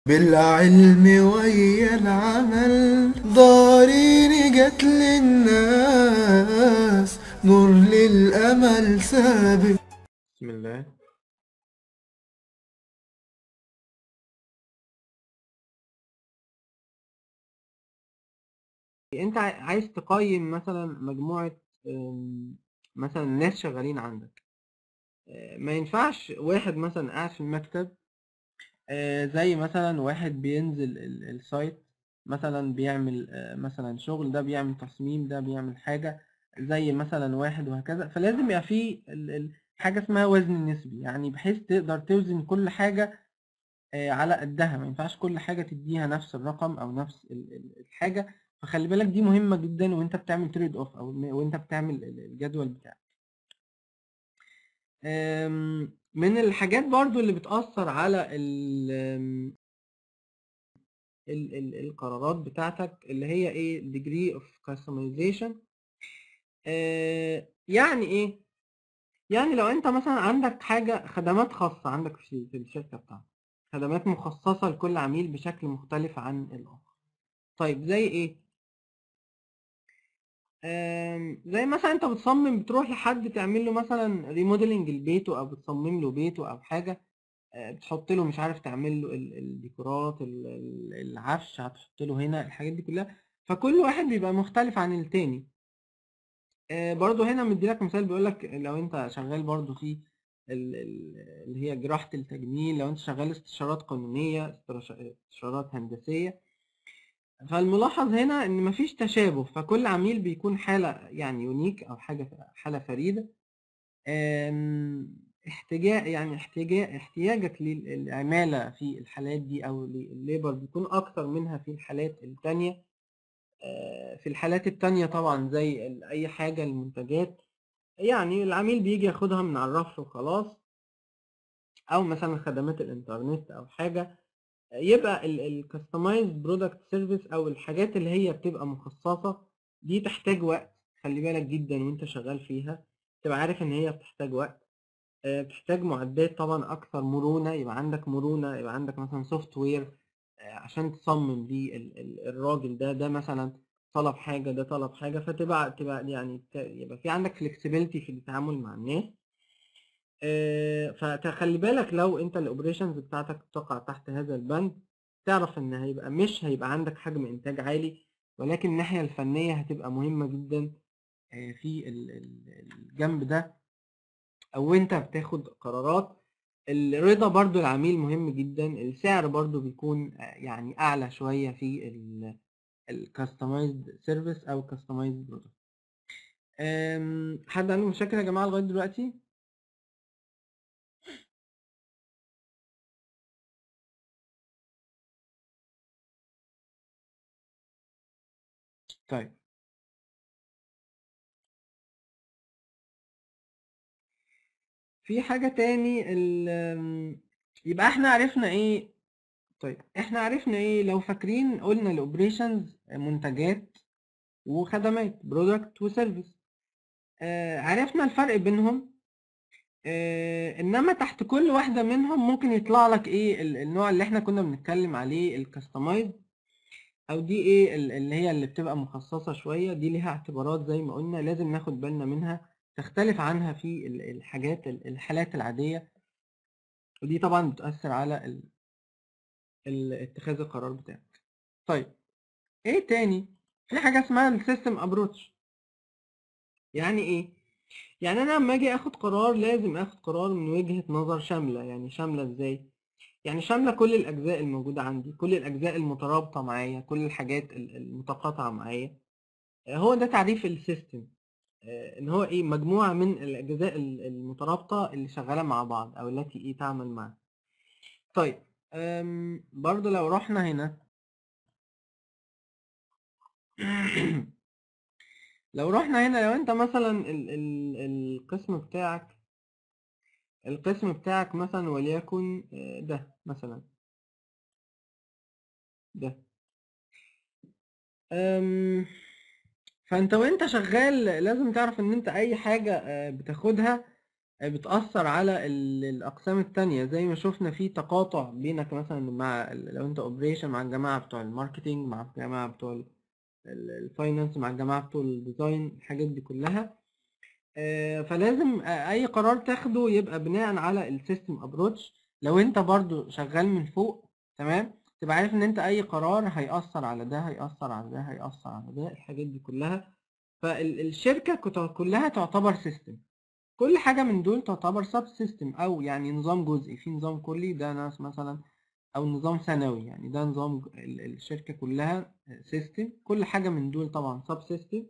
بالعلم ويا العمل ضارين جت للناس نور للأمل سابق بسم الله انت عاي- عايز تقيم مثلا مجموعة أم، مثلا ناس شغالين عندك أه، ما ينفعش واحد مثلا قاعد في المكتب أه، زي مثلا واحد بينزل ال- السايت مثلا بيعمل أه، مثلا شغل ده بيعمل تصميم ده بيعمل حاجة زي مثلا واحد وهكذا فلازم يبقى فيه ال- ال- حاجة اسمها وزن نسبي يعني بحيث تقدر توزن كل حاجة آه، على قدها ما ينفعش كل حاجة تديها نفس الرقم أو نفس ال- ال- الحاجة فخلي بالك دي مهمة جدا وأنت بتعمل تريد أوف أو م- وأنت بتعمل ال- الجدول بتاعك آم، من الحاجات برضو اللي بتأثر على ال آم، ال ال القرارات بتاعتك اللي هي ايه degree of customization آه، يعني ايه يعني لو انت مثلا عندك حاجة خدمات خاصة عندك في في الشركة بتاعتك خدمات مخصصة لكل عميل بشكل مختلف عن الآخر طيب زي ايه آم، زي مثلا انت بتصمم بتروح لحد تعمل له مثلا ريموديلنج لبيته او بتصمم له بيته او حاجه آه، بتحط له مش عارف تعمل له ال- الديكورات ال- ال- العفش هتحط له هنا الحاجات دي كلها فكل واحد بيبقى مختلف عن التاني آه، برضو هنا مديلك مثال بيقول لك لو انت شغال برضو في ال- ال- اللي هي جراحة التجميل لو انت شغال استشارات قانونية استرش- استشارات هندسية فالملاحظ هنا ان مفيش تشابه فكل عميل بيكون حالة يعني يونيك او حاجة حالة فريدة آم، احتجاج يعني احتجاج احتياجك للعمالة في الحالات دي او للليبر بيكون اكتر منها في الحالات التانية آه، في الحالات التانية طبعا زي ال- اي حاجة المنتجات يعني العميل بيجي ياخدها من على الرف وخلاص او مثلا خدمات الانترنت او حاجة يبقى الكاستمايز برودكت سيرفيس او الحاجات اللي هي بتبقى مخصصه دي تحتاج وقت خلي بالك جدا وانت شغال فيها تبقى عارف ان هي بتحتاج وقت آه، بتحتاج معدات طبعا اكثر مرونه يبقى عندك مرونه يبقى عندك مثلا سوفت وير عشان تصمم للراجل ده ده مثلا طلب حاجه ده طلب حاجه فتبقى تبقى يعني ت- يبقى في عندك فلكسبيليتي في التعامل مع الناس آه، فتخلي بالك لو انت الاوبريشنز بتاعتك تقع تحت هذا البند تعرف ان هيبقى مش هيبقى عندك حجم انتاج عالي ولكن الناحية الفنية هتبقى مهمة جدا آه، في ال- ال- الجنب ده او انت بتاخد قرارات الرضا برضو العميل مهم جدا السعر برضو بيكون آه، يعني اعلى شوية في الكاستمايزد سيرفيس او كاستمايزد برودكت حد عنده مشاكل يا جماعة لغاية دلوقتي؟ طيب في حاجة تاني ال يبقى احنا عرفنا ايه طيب احنا عرفنا ايه لو فاكرين قلنا الاوبريشنز منتجات وخدمات برودكت وسيرفيس آه عرفنا الفرق بينهم آه انما تحت كل واحدة منهم ممكن يطلع لك ايه ال- النوع اللي احنا كنا بنتكلم عليه الكاستمايز او دي ايه ال- اللي هي اللي بتبقى مخصصة شوية دي ليها اعتبارات زي ما قلنا لازم ناخد بالنا منها تختلف عنها في ال- الحاجات ال- الحالات العادية ودي طبعا بتأثر على ال- ال- اتخاذ القرار بتاعك طيب ايه تاني في حاجة اسمها السيستم ابروتش يعني ايه يعني انا لما اجي اخد قرار لازم اخد قرار من وجهة نظر شاملة يعني شاملة ازاي يعني شاملة كل الاجزاء الموجودة عندي كل الاجزاء المترابطة معايا كل الحاجات ال- المتقاطعة معايا آه، هو ده تعريف السيستم آه، ان هو ايه مجموعة من الاجزاء ال- المترابطة اللي شغالة مع بعض او التي ايه تعمل معا طيب أم، برضو لو رحنا هنا لو رحنا هنا لو انت مثلا ال ال القسم بتاعك القسم بتاعك مثلا وليكن آه، ده مثلا ده أم، فانت وانت شغال لازم تعرف ان انت اي حاجة آه، بتاخدها آه، بتأثر على ال- الأقسام التانية زي ما شفنا في تقاطع بينك مثلا مع ال- لو أنت أوبريشن مع الجماعة بتوع الماركتينج مع الجماعة بتوع الفاينانس مع الجماعة بتوع الديزاين الحاجات دي كلها آه، فلازم آه، أي قرار تاخده يبقى بناء على السيستم أبروتش لو أنت برضو شغال من فوق تمام تبقى عارف إن أنت أي قرار هيأثر على ده هيأثر على ده هيأثر على ده الحاجات دي كلها فالشركة كت- كلها تعتبر سيستم كل حاجة من دول تعتبر سب سيستم أو يعني نظام جزئي في نظام كلي ده ناس مثلا أو نظام ثانوي يعني ده نظام ج- ال- الشركة كلها سيستم كل حاجة من دول طبعا سب سيستم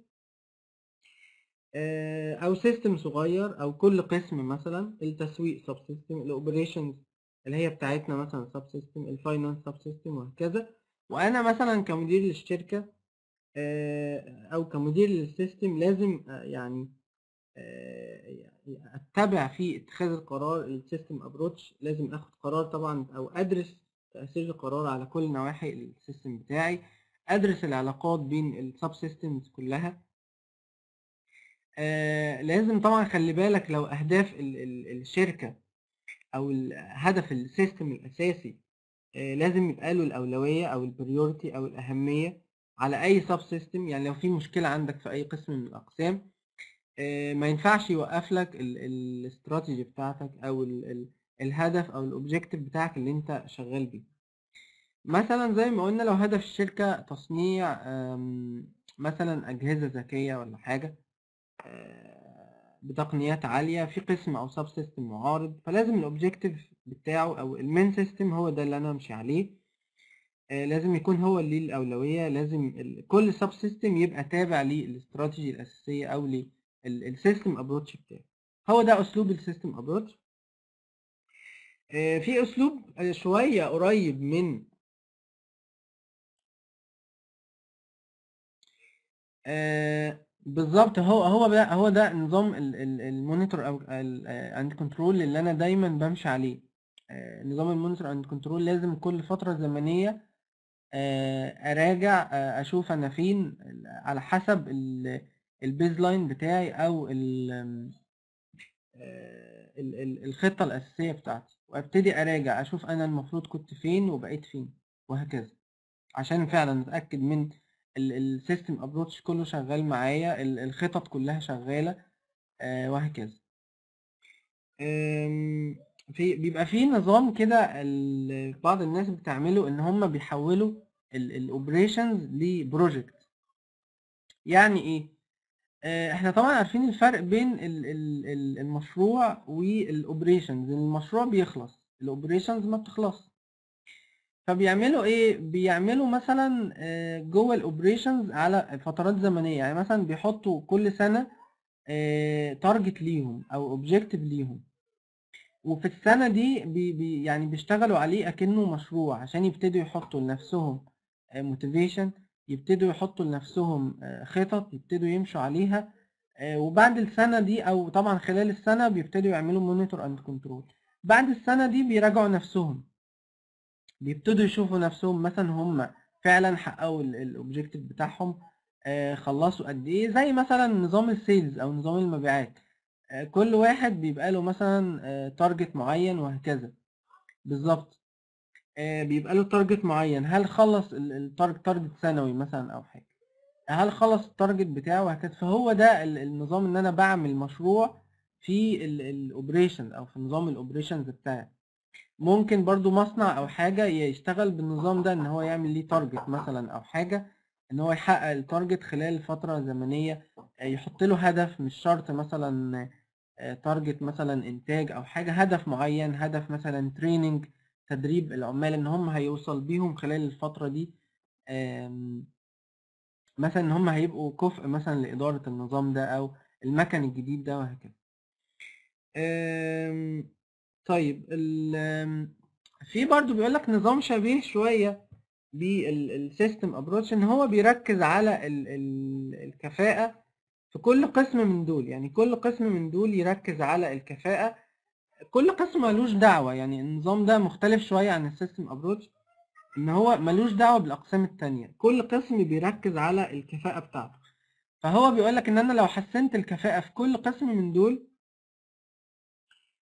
أو سيستم صغير أو كل قسم مثلا التسويق سب سيستم الأوبريشنز اللي هي بتاعتنا مثلا سب سيستم الفاينانس سب سيستم وهكذا وأنا مثلا كمدير للشركة آه، أو كمدير للسيستم لازم آه، يعني آه، يعني اتبع في اتخاذ القرار السيستم ابروتش لازم اخد قرار طبعا او ادرس تاثير القرار على كل نواحي السيستم بتاعي ادرس العلاقات بين السب سيستمز كلها آه لازم طبعا خلي بالك لو اهداف ال ال الشركه او ال- هدف السيستم الاساسي آه لازم يبقى له الاولويه او البريورتي او الاهميه على اي سب سيستم يعني لو في مشكله عندك في اي قسم من الاقسام آه، ما ينفعش يوقف لك الاستراتيجي بتاعتك او ال ال الهدف او الاوبجيكتيف بتاعك اللي انت شغال بيه مثلا زي ما قلنا لو هدف الشركة تصنيع آم، مثلا أجهزة ذكية ولا حاجة آه، بتقنيات عالية في قسم أو سب سيستم معارض فلازم الأوبجيكتيف بتاعه أو المين سيستم هو ده اللي أنا أمشي عليه آه، لازم يكون هو اللي ليه الأولوية لازم ال- كل سب سيستم يبقى تابع للاستراتيجي الأساسية أو للسيستم أبروتش بتاعه هو ده أسلوب السيستم أبروتش في أسلوب آه، شوية قريب من آه، بالظبط هو هو ده هو ده نظام المونيتور او اند كنترول اللي انا دايما بمشي عليه آه، نظام المونيتور اند كنترول لازم كل فتره زمنيه آه، اراجع آه، اشوف انا فين على حسب البيز لاين بتاعي او ال آه، ال- ال- الخطه الاساسيه بتاعتي وابتدي اراجع اشوف انا المفروض كنت فين وبقيت فين وهكذا عشان فعلا اتاكد من السيستم ابروتش كله شغال معايا ال- الخطط كلها شغاله آه، وهكذا آم، في بيبقى في نظام كده ال- بعض الناس بتعمله ان هم بيحولوا الاوبريشنز لبروجكت يعني ايه آه، احنا طبعا عارفين الفرق بين ال- ال- ال- المشروع والاوبريشنز المشروع بيخلص الاوبريشنز ما بتخلص فبيعملوا ايه بيعملوا مثلا آه، جوه الاوبريشنز على فترات زمنيه يعني مثلا بيحطوا كل سنه تارجت ليهم او اوبجيكتيف ليهم وفي السنه دي بي بي يعني بيشتغلوا عليه اكنه مشروع عشان يبتدوا يحطوا لنفسهم موتيفيشن يبتدوا يحطوا لنفسهم آه، خطط يبتدوا يمشوا عليها آه، وبعد السنه دي او طبعا خلال السنه بيبتدوا يعملوا مونيتور اند كنترول بعد السنه دي بيراجعوا نفسهم بيبتدوا يشوفوا نفسهم مثلا هم فعلا حققوا الاوبجيكتيف بتاعهم آه، خلصوا قد ايه زي مثلا نظام السيلز او نظام المبيعات آه، كل واحد بيبقى له مثلا تارجت معين وهكذا بالظبط آه، بيبقى له تارجت معين هل خلص التارجت تارجت سنوي مثلا او حاجه هل خلص التارجت بتاعه وهكذا فهو ده ال- النظام ان انا بعمل مشروع في الاوبريشن او في نظام الاوبريشنز بتاعي ممكن برضو مصنع او حاجة يشتغل بالنظام ده ان هو يعمل ليه تارجت مثلا او حاجة ان هو يحقق التارجت خلال فترة زمنية آه، يحط له هدف مش شرط مثلا تارجت مثلا انتاج او حاجة هدف معين هدف مثلا تريننج تدريب العمال ان هم هيوصل بيهم خلال الفترة دي آم، مثلا ان هم هيبقوا كفء مثلا لإدارة النظام ده او المكن الجديد ده وهكذا آم، طيب ال آم، في برضو بيقول لك نظام شبيه شوية بالسيستم ابروتش ان هو بيركز على ال ال الكفاءة في كل قسم من دول يعني كل قسم من دول يركز على الكفاءة كل قسم ملوش دعوة يعني النظام ده مختلف شوية عن السيستم ابروتش ان هو ملوش دعوة بالاقسام التانية كل قسم بيركز على الكفاءة بتاعته فهو بيقول لك ان انا لو حسنت الكفاءة في كل قسم من دول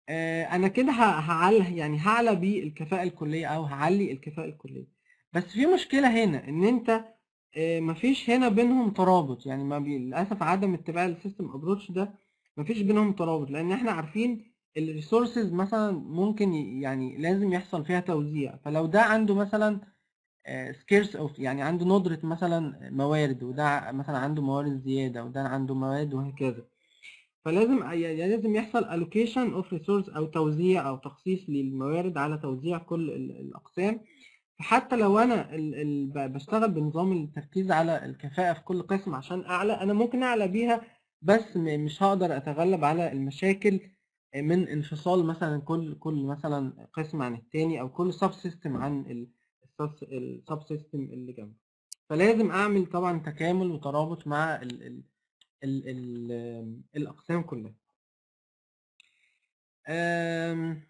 آه، انا كده ه- هعلى يعني هعلى بيه الكفاءة الكلية او هعلي الكفاءة الكلية بس في مشكلة هنا ان انت آه، مفيش هنا بينهم ترابط يعني ما بي... للاسف عدم اتباع السيستم ابروتش ده مفيش بينهم ترابط لان احنا عارفين الريسورسز مثلا ممكن ي- يعني لازم يحصل فيها توزيع فلو ده عنده مثلا سكيرس اوف يعني عنده ندرة مثلا موارد وده مثلا عنده موارد زيادة وده عنده موارد وهكذا فلازم يعني لازم يحصل allocation of resource او توزيع او تخصيص للموارد على توزيع كل ال- الاقسام فحتى لو انا ال ال ب- بشتغل بنظام التركيز على الكفاءة في كل قسم عشان اعلى انا ممكن اعلى بيها بس م- مش هقدر اتغلب على المشاكل من انفصال مثلا كل كل مثلا قسم عن التاني او كل سب سيستم عن السب سيستم اللي جنبه فلازم اعمل طبعا تكامل وترابط مع ال ال ال ال الاقسام كلها أم،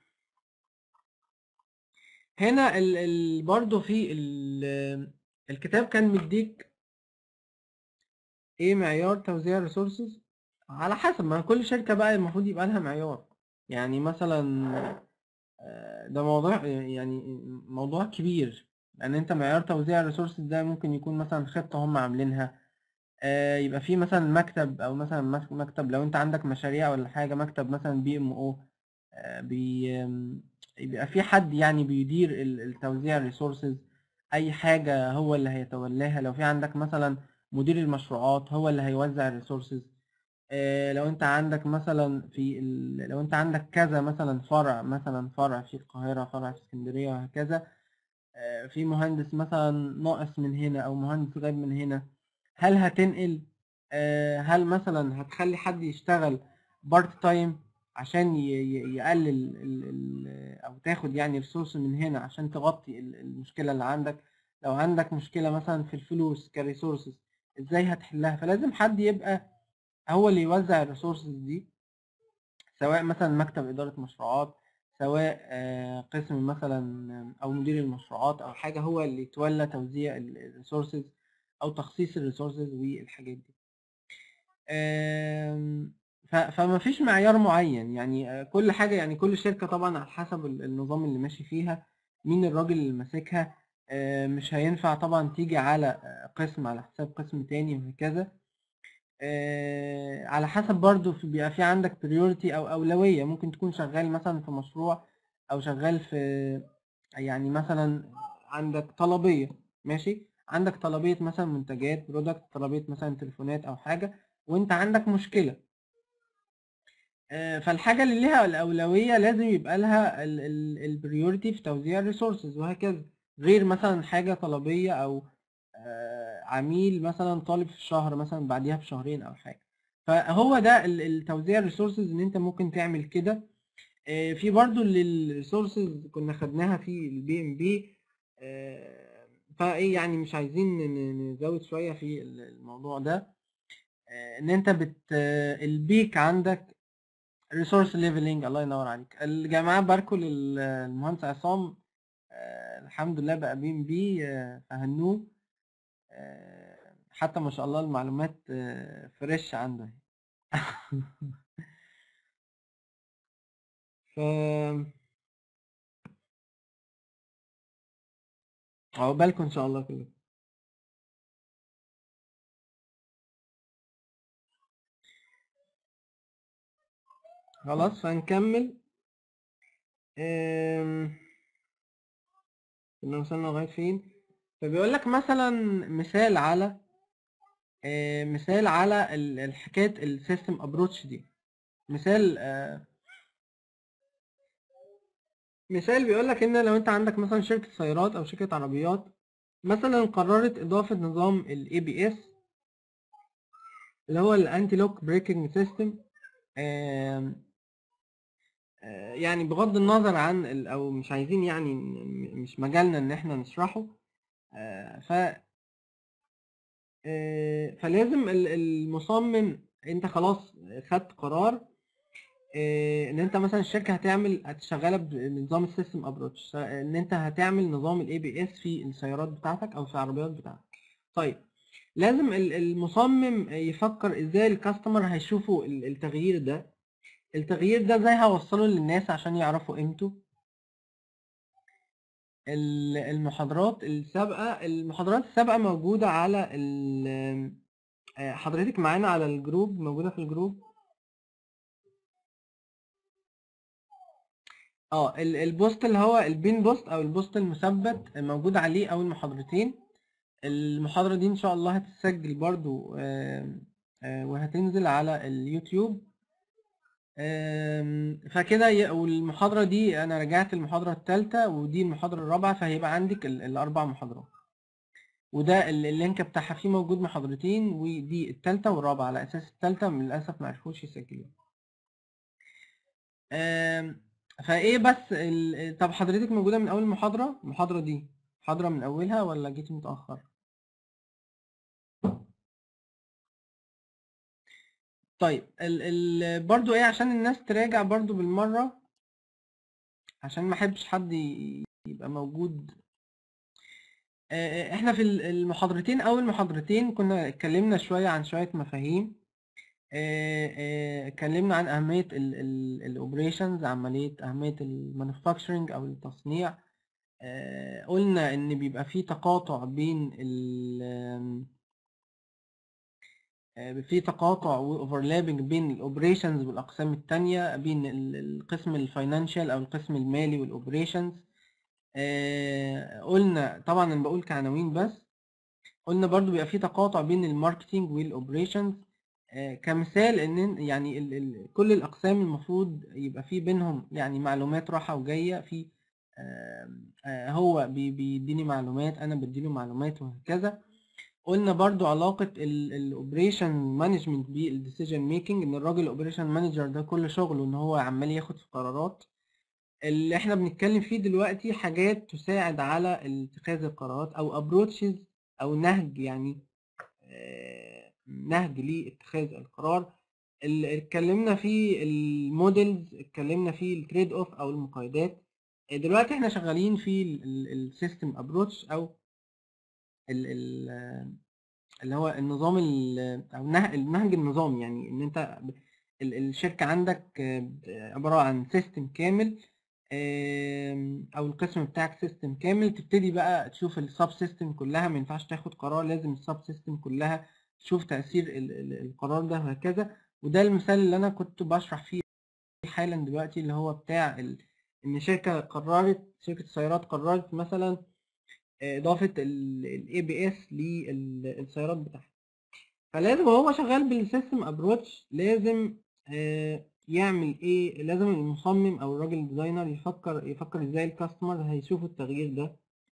هنا ال ال برضو في ال الكتاب كان مديك ايه معيار توزيع الريسورسز على حسب ما كل شركة بقى المفروض يبقى لها معيار يعني مثلا آه، ده موضوع يعني موضوع كبير لان انت معيار توزيع الريسورسز ده ممكن يكون مثلا خطة هم عاملينها آه، يبقى في مثلا مكتب او مثلا مك- مكتب لو انت عندك مشاريع ولا حاجة مكتب مثلا بي ام او بي آم، يبقى في حد يعني بيدير ال- التوزيع الريسورسز اي حاجة هو اللي هيتولاها لو في عندك مثلا مدير المشروعات هو اللي هيوزع الريسورسز لو انت عندك مثلا في ال... لو انت عندك كذا مثلا فرع مثلا فرع في القاهرة فرع في اسكندرية وهكذا آه، في مهندس مثلا ناقص من هنا او مهندس غايب من هنا هل هتنقل آه، هل مثلا هتخلي حد يشتغل بارت تايم عشان ي- ي- يقلل ال- ال- او تاخد يعني ريسورس من هنا عشان تغطي ال- المشكلة اللي عندك لو عندك مشكلة مثلا في الفلوس كريسورسز ازاي هتحلها فلازم حد يبقى هو اللي يوزع الريسورسز دي سواء مثلا مكتب إدارة مشروعات سواء آه، قسم مثلا أو مدير المشروعات أو حاجة هو اللي يتولى توزيع الريسورسز أو تخصيص الريسورسز والحاجات دي آم، ف- فما فيش معيار معين يعني آه، كل حاجة يعني كل شركة طبعا على حسب ال- النظام اللي ماشي فيها مين الراجل اللي ماسكها آه، مش هينفع طبعا تيجي على آه، قسم على حساب قسم تاني وهكذا آه، على حسب برضو في بيبقى في عندك priority او اولويه ممكن تكون شغال مثلا في مشروع او شغال في يعني مثلا عندك طلبيه ماشي عندك طلبيه مثلا منتجات برودكت طلبيه مثلا تليفونات او حاجه وانت عندك مشكله آه، فالحاجه اللي ليها الاولويه لازم يبقى لها البريوريتي في توزيع الريسورسز وهكذا غير مثلا حاجه طلبيه او آه، عميل مثلا طالب في الشهر مثلا بعديها بشهرين او حاجه فهو ده ال- التوزيع الريسورسز ان انت ممكن تعمل كده آه، في برضو الريسورسز كنا خدناها في البي ام بي فايه يعني مش عايزين ن- نزود شويه في ال- الموضوع ده آه، ان انت بت آه، البيك عندك ريسورس ليفلنج الله ينور عليك الجماعه باركوا للمهندس عصام آه، الحمد لله بقى بي ام بي فهنوه آه، حتى ما شاء الله المعلومات آه، فريش عنده ف عقبالكم ان شاء الله كلكم خلاص فهنكمل آم، كنا وصلنا لغاية فين فبيقول لك مثلا مثال على آه، مثال على ال- الحكاية السيستم ابروتش دي مثال آه، مثال بيقول لك ان لو انت عندك مثلا شركة سيارات او شركة عربيات مثلا قررت اضافة نظام الاي بي اس اللي هو الانتي لوك بريكنج سيستم يعني بغض النظر عن ال- او مش عايزين يعني ن- مش مجالنا ان احنا نشرحه آه، ف آه، فلازم ال- المصمم انت خلاص خدت قرار آه، ان انت مثلا الشركه هتعمل هتشغلها بنظام السيستم ابروتش ان انت هتعمل نظام الاي بي اس في السيارات بتاعتك او في العربيات بتاعتك طيب لازم ال- المصمم يفكر ازاي الكاستمر هيشوفوا ال- التغيير ده التغيير ده ازاي هوصله للناس عشان يعرفوا قيمته ال- المحاضرات السابقة المحاضرات السابقة موجودة على ال آه، حضرتك معانا على الجروب موجودة في الجروب اه ال- البوست اللي هو البين بوست او البوست المثبت موجود عليه اول محاضرتين المحاضرة دي ان شاء الله هتتسجل برضو آم، آه، وهتنزل على اليوتيوب آم، فكده ي- والمحاضرة دي انا رجعت المحاضرة الثالثة ودي المحاضرة الرابعة فهيبقى عندك ال- الاربع محاضرات وده ال- اللينك بتاعها فيه موجود محاضرتين ودي الثالثة والرابعة على اساس الثالثة للاسف ما عرفوش يسجلوها آم، فايه بس ال... طب حضرتك موجودة من اول المحاضرة المحاضرة دي محاضرة من اولها ولا جيتي متأخر طيب ال... ال... برضو ايه عشان الناس تراجع برضو بالمرة عشان ما احبش حد ي- يبقى موجود آه، احنا في ال- المحاضرتين اول محاضرتين كنا اتكلمنا شوية عن شوية مفاهيم آه، آه، اتكلمنا عن اهمية الاوبريشنز عملية اهمية المانيفاكتشرنج او التصنيع آه، قلنا ان بيبقى في تقاطع بين ال آه، في تقاطع واوفرلابنج بين الاوبريشنز والاقسام التانية بين ال- القسم الفاينانشال او القسم المالي والاوبريشنز قلنا طبعا انا بقول كعناوين بس قلنا برضو بيبقى في تقاطع بين الماركتينج والاوبريشنز كمثال ان يعني ال ال كل الاقسام المفروض يبقى في بينهم يعني معلومات رايحه وجايه في آم، آه، هو بي- بيديني معلومات انا بديله معلومات وهكذا قلنا برضو علاقة الاوبريشن مانجمنت بالديسيجن ميكنج ان الراجل الاوبريشن مانجر ده كل شغله ان هو عمال ياخد في قرارات اللي احنا بنتكلم فيه دلوقتي حاجات تساعد على اتخاذ القرارات او ابروتشز او نهج يعني آه، نهج لاتخاذ القرار اللي اتكلمنا فيه المودلز اتكلمنا فيه التريد اوف او المقايضات آه، دلوقتي احنا شغالين في السيستم ابروتش او ال ال اللي هو النظام ال- او نه- النهج النظام يعني ان انت ب- ال- الشركه عندك آه، عباره عن سيستم كامل آم، او القسم بتاعك سيستم كامل تبتدي بقى تشوف السب سيستم كلها ما ينفعش تاخد قرار لازم السب سيستم كلها تشوف تاثير ال- ال- القرار ده وهكذا وده المثال اللي انا كنت بشرح فيه حالا دلوقتي اللي هو بتاع ال- ان شركه قررت شركه سيارات قررت مثلا اضافه الاي بي اس للسيارات بتاعتها فلازم وهو شغال بالسيستم ابروتش لازم آه، يعمل ايه لازم المصمم او الراجل الديزاينر يفكر يفكر ازاي الكاستمر هيشوف التغيير ده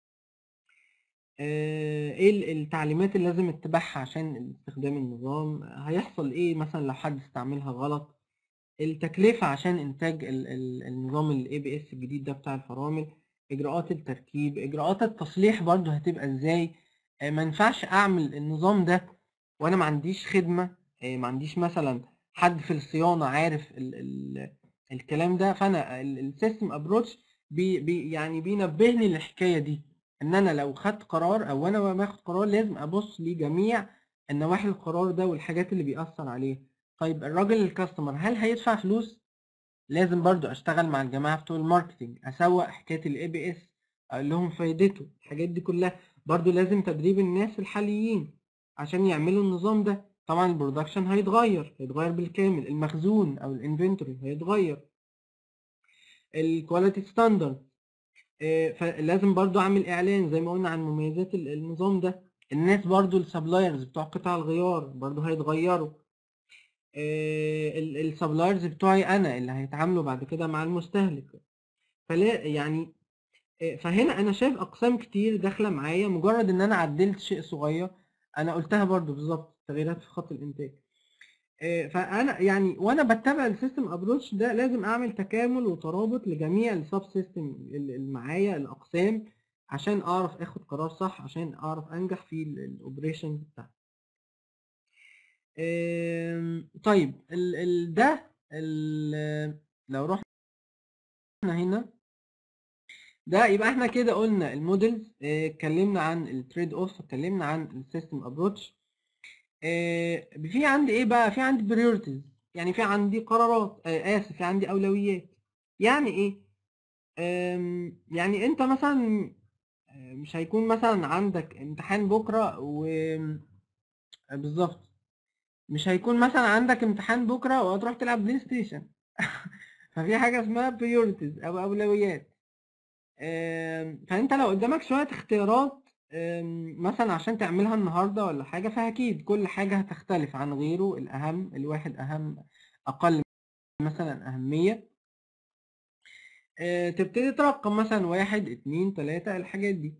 آه، ايه ال- التعليمات اللي لازم اتبعها عشان استخدام النظام هيحصل ايه مثلا لو حد استعملها غلط التكلفة عشان انتاج ال- ال- النظام الاي بي اس الجديد ده بتاع الفرامل اجراءات التركيب اجراءات التصليح برضو هتبقى ازاي آه، ما ينفعش اعمل النظام ده وانا ما عنديش خدمة آه، ما عنديش مثلا حد في الصيانة عارف ال ال الكلام ده فانا السيستم ابروتش بي بي يعني بينبهني للحكاية دي ان انا لو خدت قرار او انا باخد قرار لازم ابص لجميع النواحي القرار ده والحاجات اللي بيأثر عليه طيب الراجل الكاستمر هل هيدفع فلوس لازم برضو اشتغل مع الجماعه بتوع الماركتنج اسوق حكايه الاي بي اس اقول لهم فايدته الحاجات دي كلها برضو لازم تدريب الناس الحاليين عشان يعملوا النظام ده طبعا البرودكشن هيتغير هيتغير بالكامل المخزون او الانفنتوري هيتغير الكواليتي ستاندرد فلازم برضو اعمل اعلان زي ما قلنا عن مميزات ال- النظام ده الناس برضو السبلايرز بتوع قطع الغيار برضو هيتغيروا السبلايرز بتوعي انا اللي هيتعاملوا بعد كده مع المستهلك فلا يعني آه، فهنا انا شايف اقسام كتير داخله معايا مجرد ان انا عدلت شيء صغير انا قلتها برضو بالظبط تغييرات في خط الانتاج آه، فانا يعني وانا بتبع السيستم ابروتش ده لازم اعمل تكامل وترابط لجميع السب سيستم اللي معايا الاقسام عشان اعرف اخد قرار صح عشان اعرف انجح في الاوبريشن بتاعتي آم، طيب ال ال ده ال لو رحنا هنا ده يبقى احنا كده قلنا المودلز آه، اتكلمنا عن التريد اوف اتكلمنا عن السيستم ابروتش في عندي ايه بقى في عندي بريورتيز يعني في عندي قرارات آه اسف في عندي اولويات يعني ايه آم، يعني انت مثلا آه، مش هيكون مثلا عندك امتحان بكره و آه، بالظبط مش هيكون مثلا عندك امتحان بكره وهتروح تلعب بلاي ستيشن ففي حاجه اسمها priorities او اولويات آم، فانت لو قدامك شويه اختيارات آم، مثلا عشان تعملها النهارده ولا حاجه فاكيد كل حاجه هتختلف عن غيره الاهم الواحد اهم اقل مثلا اهميه آه، تبتدي ترقم مثلا واحد اتنين تلاتة الحاجات دي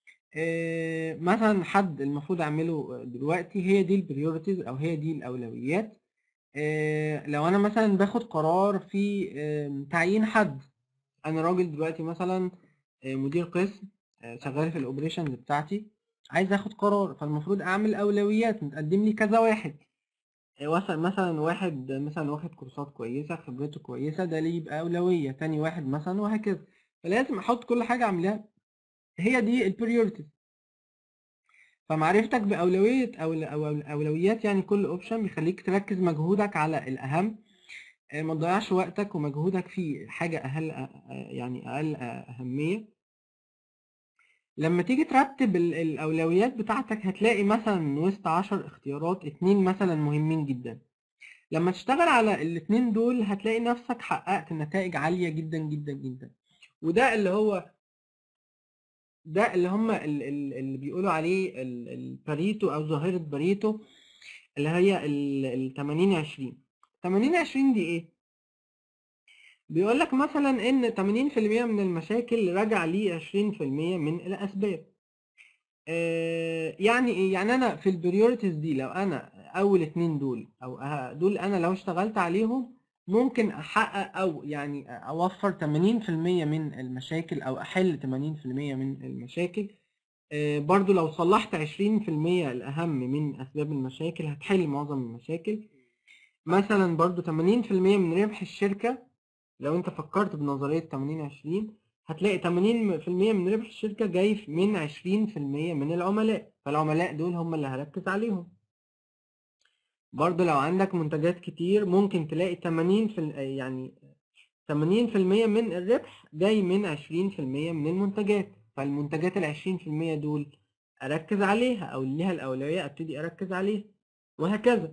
آه، مثلا حد المفروض اعمله دلوقتي هي دي البريوريتيز او هي دي الاولويات آه، لو انا مثلا باخد قرار في آم، تعيين حد انا راجل دلوقتي مثلا آه، مدير قسم آه، شغال في الاوبريشنز بتاعتي عايز اخد قرار فالمفروض اعمل اولويات متقدم لي كذا واحد آه، مثلا مثلا واحد مثلا واخد كورسات كويسه خبرته كويسه ده ليه يبقى اولويه تاني واحد مثلا وهكذا فلازم احط كل حاجه اعملها هي دي البريوريتيز فمعرفتك باولويه او أو اولويات يعني كل اوبشن بيخليك تركز مجهودك على الاهم آه، ما تضيعش وقتك ومجهودك في حاجه اقل يعني اقل اهميه لما تيجي ترتب ال- الاولويات بتاعتك هتلاقي مثلا من وسط عشر اختيارات اتنين مثلا مهمين جدا لما تشتغل على الاتنين دول هتلاقي نفسك حققت نتائج عالية جدا جدا جدا وده اللي هو ده اللي هم ال- ال- اللي بيقولوا عليه ال- الباريتو او ظاهرة باريتو اللي هي ال 80 20 80 20 دي ايه؟ بيقول لك مثلا ان 80% من المشاكل راجع ل 20% من الاسباب آه، يعني ايه يعني انا في البريوريتيز دي لو انا اول اتنين دول او أه- دول انا لو اشتغلت عليهم ممكن احقق او يعني اوفر 80% من المشاكل او احل 80% من المشاكل آه، برضو لو صلحت 20% الاهم من اسباب المشاكل هتحل معظم المشاكل مثلا برضو 80% من ربح الشركة لو انت فكرت بنظرية 80 20 هتلاقي 80% من ربح الشركة جاي من 20% من العملاء فالعملاء دول هم اللي هركز عليهم برضو لو عندك منتجات كتير ممكن تلاقي 80 في ال- يعني 80% من الربح جاي من 20% من المنتجات فالمنتجات ال 20% دول اركز عليها او اللي ليها الاولوية ابتدي اركز عليها وهكذا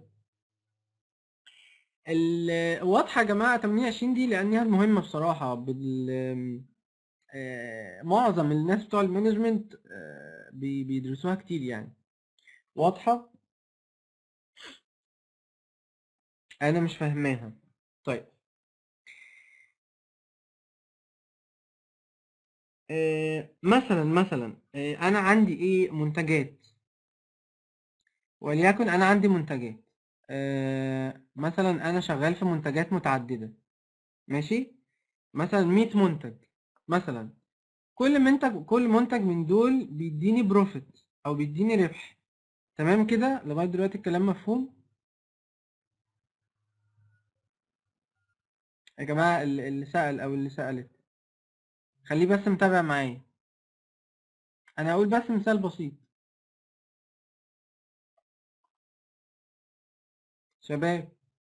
ال- واضحة يا جماعة 28 دي لأنها مهمة بصراحة بال آه، معظم الناس بتوع المانجمنت آه، بي- بيدرسوها كتير يعني واضحة أنا مش فاهماها طيب آه، مثلا مثلا آه، أنا عندي إيه منتجات وليكن أنا عندي منتجات آه، مثلا أنا شغال في منتجات متعددة ماشي مثلا 100 منتج مثلا كل منتج كل منتج من دول بيديني بروفيت او بيديني ربح تمام كده لغايه دلوقتي الكلام مفهوم يا جماعه ال- اللي سأل او اللي سألت خليه بس متابع معايا انا هقول بس مثال بسيط شباب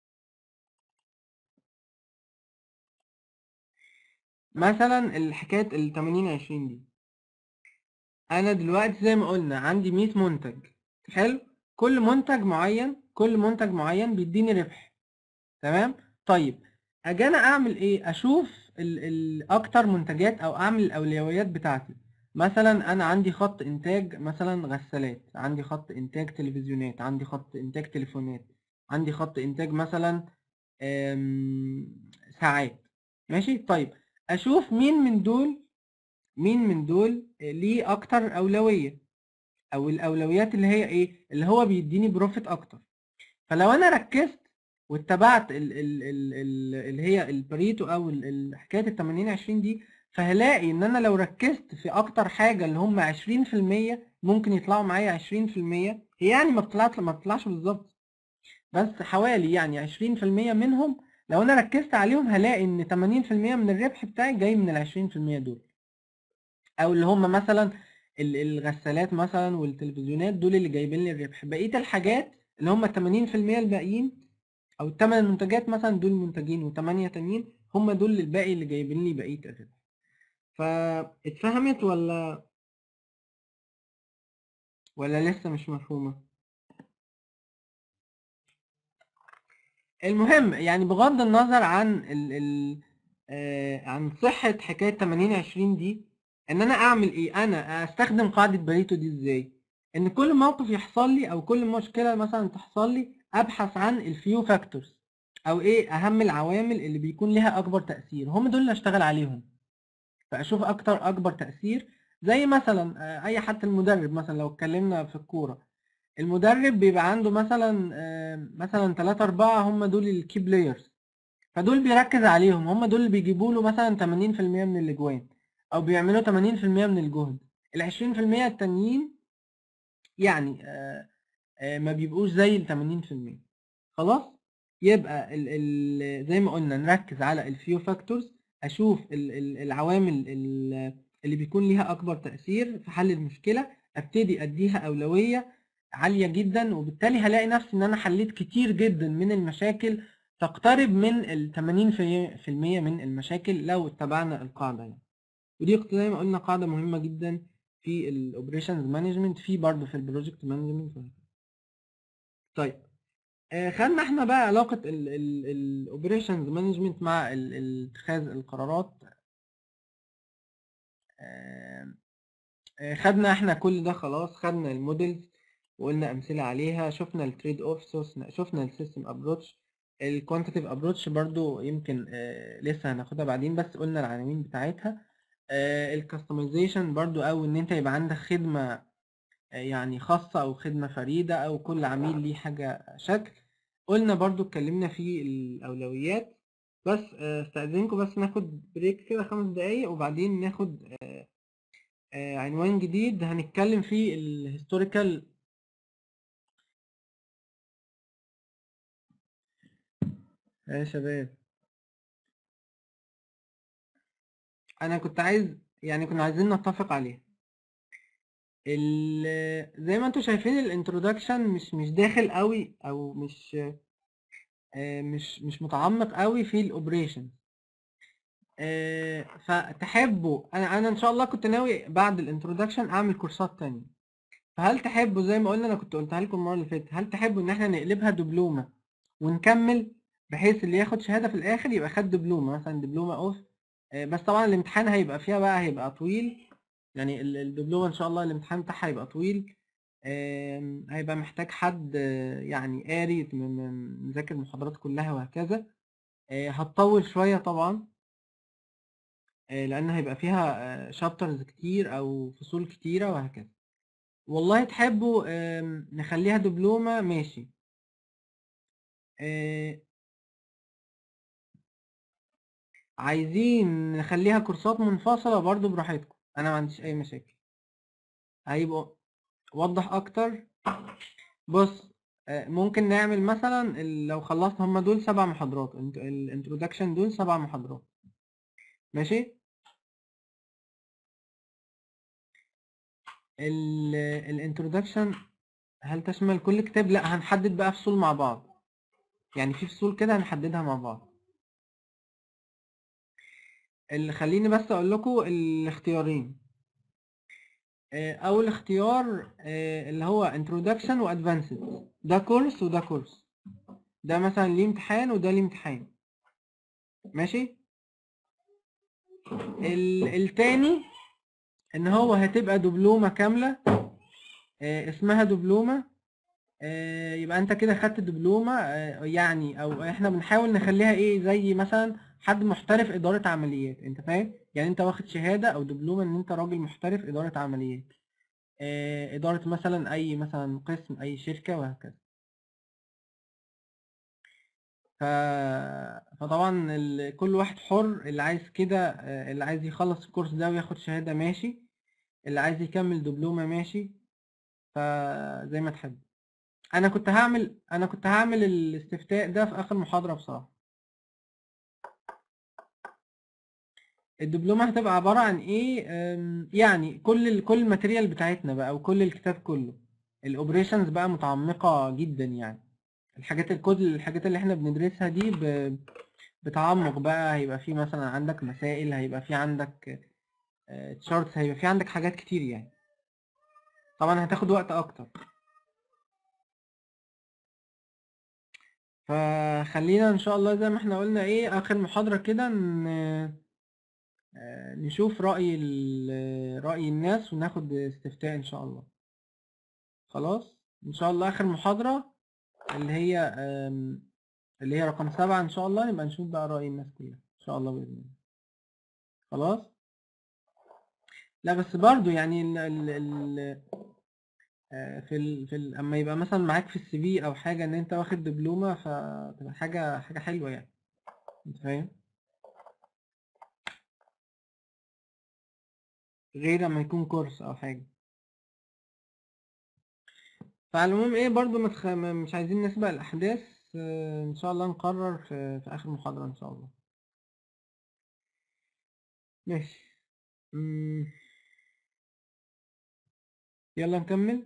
مثلا الحكايه ال 80 20 دي انا دلوقتي زي ما قلنا عندي 100 منتج حلو كل منتج معين كل منتج معين بيديني ربح تمام طيب اجي انا اعمل ايه اشوف ال ال اكتر منتجات او اعمل الاولويات بتاعتي مثلا انا عندي خط انتاج مثلا غسالات عندي خط انتاج تلفزيونات عندي خط انتاج تليفونات عندي خط انتاج مثلا آم، ساعات ماشي طيب اشوف مين من دول مين من دول ليه اكتر اولوية او الاولويات اللي هي ايه اللي هو بيديني بروفيت اكتر فلو انا ركزت واتبعت ال ال ال ال اللي هي البريتو او ال- ال- حكايه ال 80 20 دي فهلاقي ان انا لو ركزت في اكتر حاجه اللي هم 20% ممكن يطلعوا معايا 20% هي يعني ما بتطلعش ما بتطلعش بالظبط بس حوالي يعني 20% منهم لو انا ركزت عليهم هلاقي ان 80% من الربح بتاعي جاي من ال 20% دول او اللي هم مثلا ال- الغسالات مثلا والتلفزيونات دول اللي جايبين لي الربح بقيه الحاجات اللي هم 80% الباقيين او الثمان المنتجات مثلا دول منتجين وثمانية تانيين هم دول الباقي اللي جايبين لي بقية الربح فاتفهمت ولا ولا لسه مش مفهومة المهم يعني بغض النظر عن ال ال آه عن صحة حكاية 80 20 دي ان انا اعمل ايه انا استخدم قاعدة بريتو دي ازاي ان كل موقف يحصل لي او كل مشكلة مثلا تحصل لي ابحث عن الفيو فاكتورز او ايه اهم العوامل اللي بيكون لها اكبر تأثير هم دول اللي اشتغل عليهم فاشوف اكتر اكبر تأثير زي مثلا آه، اي حتى المدرب مثلا لو اتكلمنا في الكورة المدرب بيبقى عنده مثلا آه، مثلا 3 4 هم دول الكي بلايرز فدول بيركز عليهم هم دول اللي بيجيبوا له مثلا 80% من الاجوان او بيعملوا 80% من الجهد ال 20% التانيين يعني آه، آه، ما بيبقوش زي ال 80% خلاص يبقى ال ال زي ما قلنا نركز على الفيو فاكتورز اشوف ال ال العوامل ال- اللي بيكون ليها اكبر تأثير في حل المشكلة ابتدي اديها اولوية عالية جدا وبالتالي هلاقي نفسي ان انا حليت كتير جدا من المشاكل تقترب من ال 80% من المشاكل لو اتبعنا القاعدة يعني ودي زي ما قلنا قاعدة مهمة جدا في الاوبريشنز مانجمنت في برضه في البروجكت مانجمنت طيب آه، خدنا احنا بقى علاقة الاوبريشنز مانجمنت مع ال- ال- اتخاذ القرارات آه، آه، خدنا احنا كل ده خلاص خدنا المودلز وقلنا امثله عليها شفنا التريد اوف شفنا السيستم ابروتش الكوانتيتيف ابروتش برضو يمكن آه، لسه هناخدها بعدين بس قلنا العناوين بتاعتها الكاستمايزيشن برضو او ان انت يبقى عندك خدمه آه، يعني خاصه او خدمه فريده او كل عميل ليه حاجه شكل قلنا برضو اتكلمنا في الاولويات بس آه، استاذنكم بس ناخد بريك كده خمس دقايق وبعدين ناخد آه، آه، عنوان جديد هنتكلم فيه الهيستوريكال يا شباب انا كنت عايز يعني كنا عايزين نتفق عليه ال- زي ما انتم شايفين الانترودكشن مش مش داخل قوي او مش آه، مش مش متعمق قوي في الاوبريشن فتحبوا انا انا ان شاء الله كنت ناوي بعد الانترودكشن اعمل كورسات تانية فهل تحبوا زي ما قلنا انا كنت قلتها لكم المره اللي فاتت هل تحبوا ان احنا نقلبها دبلومه ونكمل بحيث اللي ياخد شهاده في الاخر يبقى خد دبلومه مثلا دبلومه اوف آه، بس طبعا الامتحان هيبقى فيها بقى هيبقى طويل يعني ال- الدبلومه ان شاء الله الامتحان بتاعها هيبقى طويل آم، هيبقى محتاج حد آه، يعني قاري م- م- مذاكر المحاضرات كلها وهكذا آه، هتطول شويه طبعا آه، لان هيبقى فيها شابترز كتير او فصول كتيره وهكذا والله تحبوا آم، نخليها دبلومه ماشي آه، عايزين نخليها كورسات منفصلة برضو براحتكم انا ما عنديش اي مشاكل هيبقوا وضح اكتر بص آه، ممكن نعمل مثلا ال- لو خلصنا هم دول سبع محاضرات الانترودكشن دول سبع محاضرات ماشي الانترودكشن هل تشمل كل كتاب لا هنحدد بقى فصول مع بعض يعني في فصول كده هنحددها مع بعض اللي خليني بس اقول لكم الاختيارين آه، اول اختيار آه، اللي هو introduction و advanced ده كورس وده كورس ده مثلا ليه امتحان وده ليه امتحان ماشي ال- التاني ان هو هتبقى دبلومة كاملة آه، اسمها دبلومة آه، يبقى انت كده خدت دبلومة آه، يعني او احنا بنحاول نخليها ايه زي مثلا حد محترف ادارة عمليات انت فاهم يعني انت واخد شهادة او دبلومة ان انت راجل محترف ادارة عمليات آه، ادارة مثلا اي مثلا قسم اي شركة وهكذا ف... فطبعا ال... كل واحد حر اللي عايز كده آه، اللي عايز يخلص الكورس ده وياخد شهادة ماشي اللي عايز يكمل دبلومة ماشي فزي ما تحب انا كنت هعمل انا كنت هعمل الاستفتاء ده في اخر محاضرة بصراحة الدبلومة هتبقى عبارة عن ايه أم، يعني كل ال... كل الماتيريال بتاعتنا بقى وكل الكتاب كله الاوبريشنز بقى متعمقة جدا يعني الحاجات الكود الحاجات اللي احنا بندرسها دي ب... بتعمق بقى هيبقى في مثلا عندك مسائل هيبقى في عندك تشارتس هيبقى في عندك حاجات كتير يعني طبعا هتاخد وقت اكتر فخلينا ان شاء الله زي ما احنا قلنا ايه اخر محاضرة كده ن... آه، نشوف رأي ال... رأي الناس وناخد استفتاء ان شاء الله خلاص ان شاء الله اخر محاضرة اللي هي آم، اللي هي رقم سبعة ان شاء الله نبقى نشوف بقى رأي الناس كلها ان شاء الله بإذن الله خلاص لا بس برضو يعني ال ال ال آه، في ال في ال اما يبقى مثلا معاك في السي في او حاجة ان انت واخد دبلومة فتبقى حاجة حاجة حلوة يعني انت فاهم غير اما يكون كورس او حاجة فعلى العموم ايه برضو متخ... م- مش عايزين نسبق الاحداث آه، ان شاء الله نقرر في, في اخر محاضرة ان شاء الله ماشي مم. يلا نكمل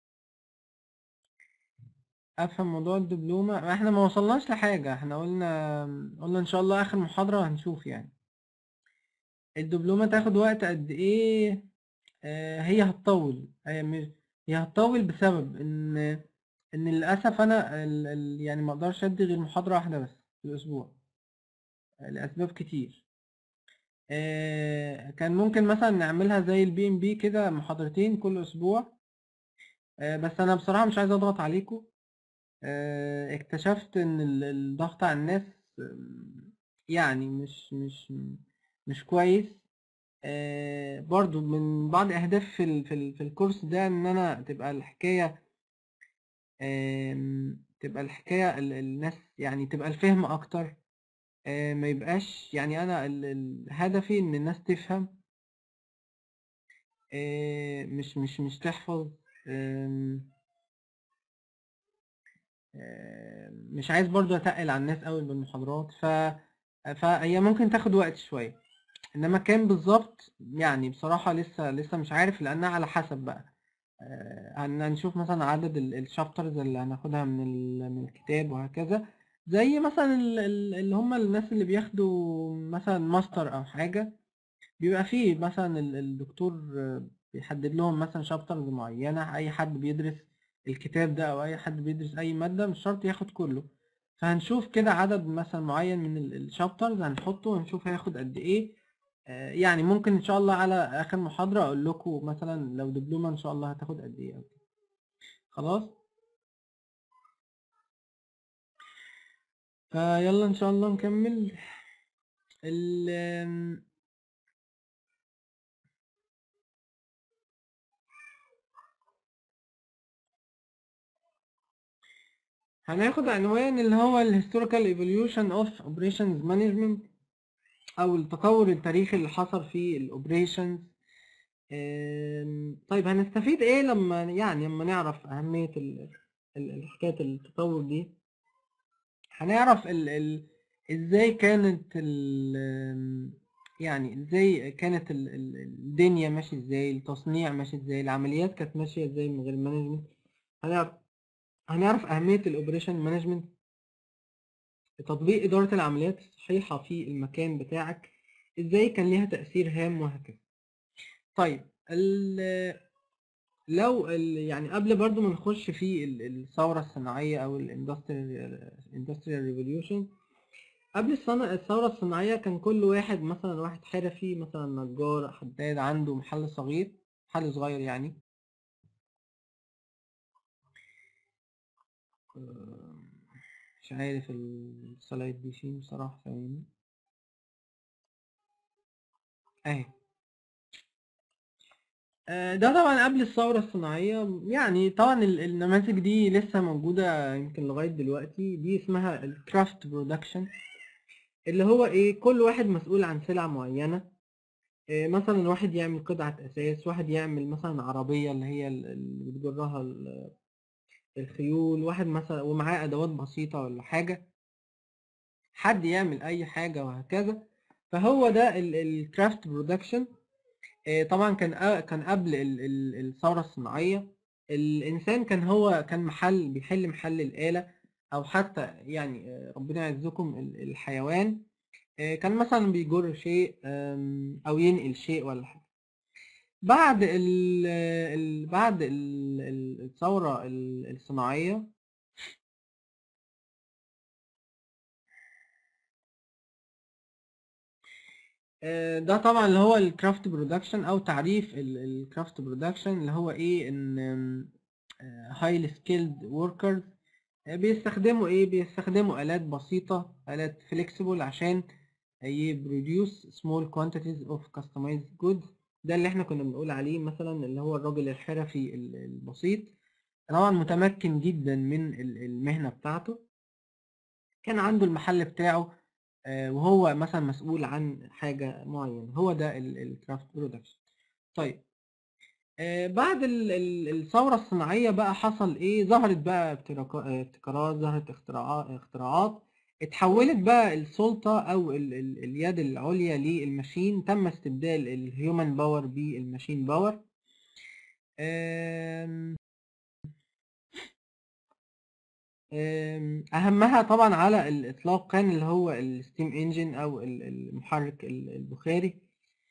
افهم موضوع الدبلومة احنا ما وصلناش لحاجة احنا قلنا قلنا ان شاء الله اخر محاضرة هنشوف يعني الدبلومة تاخد وقت قد ايه آه هي هتطول هي مش هي هتطول بسبب ان ان للاسف انا ال... ال... يعني ما اقدرش ادي غير محاضرة واحدة بس في الاسبوع آه، لاسباب كتير آه كان ممكن مثلا نعملها زي البي ام بي كده محاضرتين كل اسبوع آه بس انا بصراحة مش عايز اضغط عليكم آه، اكتشفت ان ال- الضغط على الناس آم، يعني مش مش مش كويس آه، برضو من بعض اهداف في ال- في ال- في الكورس ده ان انا تبقى الحكايه آم، تبقى الحكايه ال- الناس يعني تبقى الفهم اكتر آه، ما يبقاش يعني انا ال- ال- هدفي ان الناس تفهم آه، مش مش مش تحفظ آم، آه، مش عايز برضو اتقل على الناس قوي بالمحاضرات ف فهي ممكن تاخد وقت شويه انما كام بالظبط يعني بصراحه لسه لسه مش عارف لانها على حسب بقى آه، هن- هنشوف مثلا عدد الشابترز اللي هناخدها من ال- من الكتاب وهكذا زي مثلا ال- ال- اللي هم الناس اللي بياخدوا مثلا ماستر او حاجه بيبقى فيه مثلا ال- الدكتور آه، بيحدد لهم مثلا شابترز معينة أي حد بيدرس الكتاب ده أو أي حد بيدرس أي مادة مش شرط ياخد كله فهنشوف كده عدد مثلا معين من الشابترز هنحطه ونشوف هياخد قد إيه آه، يعني ممكن إن شاء الله على آخر محاضرة أقول لكم مثلا لو دبلومة إن شاء الله هتاخد قد إيه أو كده. خلاص فيلا إن شاء الله نكمل ال هناخد عنوان اللي هو ال Historical Evolution of Operations Management أو التطور التاريخي اللي حصل في الأوبريشنز طيب هنستفيد إيه لما يعني لما نعرف أهمية ال- ال- ال- حكاية التطور دي هنعرف ال ال إزاي كانت ال يعني إزاي كانت ال- ال- الدنيا ماشية إزاي التصنيع ماشي إزاي العمليات كانت ماشية إزاي من غير المانجمنت هنعرف هنعرف أهمية الأوبريشن مانجمنت تطبيق إدارة العمليات الصحيحة في المكان بتاعك إزاي كان ليها تأثير هام وهكذا طيب ال- لو ال- يعني قبل برضو ما نخش في ال- الثورة الصناعية أو الاندستريال ريفوليوشن قبل الصنا- الثورة الصناعية كان كل واحد مثلا واحد حرفي مثلا نجار حداد عنده محل صغير محل صغير يعني آه، مش عارف السلايد دي فين بصراحة ثواني اهي آه، ده طبعا قبل الثورة الصناعية يعني طبعا ال- النماذج دي لسه موجودة يمكن لغاية دلوقتي دي اسمها الكرافت برودكشن اللي هو ايه كل واحد مسؤول عن سلعة معينة إيه مثلا واحد يعمل قطعة أساس واحد يعمل مثلا عربية اللي هي ال- اللي بتجرها ال- الخيول واحد مثلا ومعاه أدوات بسيطة ولا حاجة حد يعمل أي حاجة وهكذا فهو ده الكرافت برودكشن طبعا كان أ- كان قبل ال- ال- الثورة الصناعية الإنسان كان هو كان محل بيحل محل الآلة او حتى يعني آه، ربنا يعزكم ال- الحيوان آه، كان مثلا بيجر شيء آم، او ينقل شيء ولا حاجه بعد ال ال بعد ال- ال- الثوره ال- الصناعيه آه، ده طبعا اللي هو الكرافت برودكشن او تعريف الكرافت برودكشن اللي هو ايه ان هايلي سكيلد وركرز بيستخدموا ايه بيستخدموا الات بسيطه الات فليكسيبل عشان يبروديوس سمول كوانتيتيز اوف كاستمايزد جودز ده اللي احنا كنا بنقول عليه مثلا اللي هو الراجل الحرفي ال- البسيط طبعا متمكن جدا من ال- المهنه بتاعته كان عنده المحل بتاعه آه، وهو مثلا مسؤول عن حاجة معينة هو ده الكرافت برودكشن طيب آه، بعد ال- ال- الثورة الصناعية بقى حصل ايه ظهرت بقى ابتراكا- آه، ابتكارات ظهرت اختراعات اختراعات اتحولت بقى السلطة او ال ال اليد العليا للماشين تم استبدال الهيومن باور بالماشين باور آم، آم، اهمها طبعا على الاطلاق كان اللي هو الستيم انجن او ال- المحرك ال- البخاري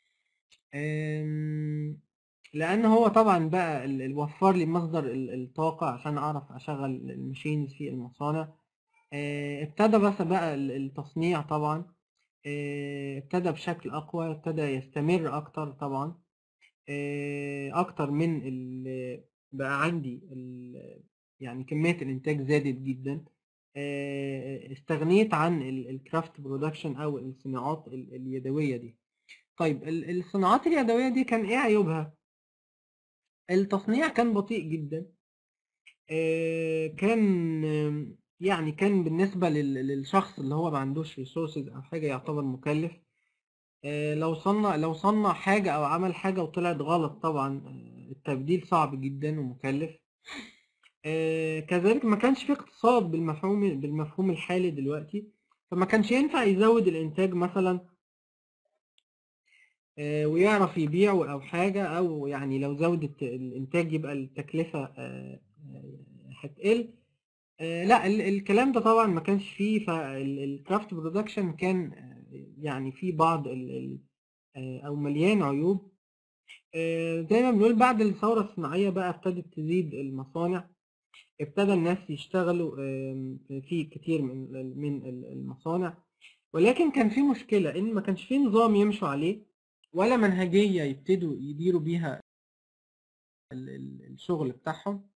آم، لان هو طبعا بقى ال- ال- وفر لي مصدر ال- الطاقة عشان اعرف اشغل الماشينز في المصانع آه، ابتدى بس بقى ال- التصنيع طبعا آه، ابتدى بشكل اقوى ابتدى يستمر اكتر طبعا آه، اكتر من ال- بقى عندي ال- يعني كمية الانتاج زادت جدا آه، استغنيت عن الكرافت برودكشن او الصناعات ال- اليدوية دي طيب ال- الصناعات اليدوية دي كان ايه عيوبها التصنيع كان بطيء جدا آه، كان آم، يعني كان بالنسبة لل- للشخص اللي هو ما عندوش ريسورسز او حاجة يعتبر مكلف آه، لو صنع لو صنع حاجة او عمل حاجة وطلعت غلط طبعا آه، التبديل صعب جدا ومكلف آه، كذلك ما كانش في اقتصاد بالمفهوم بالمفهوم الحالي دلوقتي فما كانش ينفع يزود الانتاج مثلا آه، ويعرف يبيعه او حاجة او يعني لو زود الت- الانتاج يبقى التكلفة آه، آه، هتقل آه، لا ال- الكلام ده طبعا ما كانش فيه فالكرافت برودكشن كان آه، يعني فيه بعض ال- ال- آه، او مليان عيوب آه، زي ما بنقول بعد الثورة الصناعية بقى ابتدت تزيد المصانع ابتدى الناس يشتغلوا آم، في كتير من ال- من ال- المصانع ولكن كان في مشكلة ان ما كانش في نظام يمشوا عليه ولا منهجية يبتدوا يديروا بيها ال- ال- الشغل بتاعهم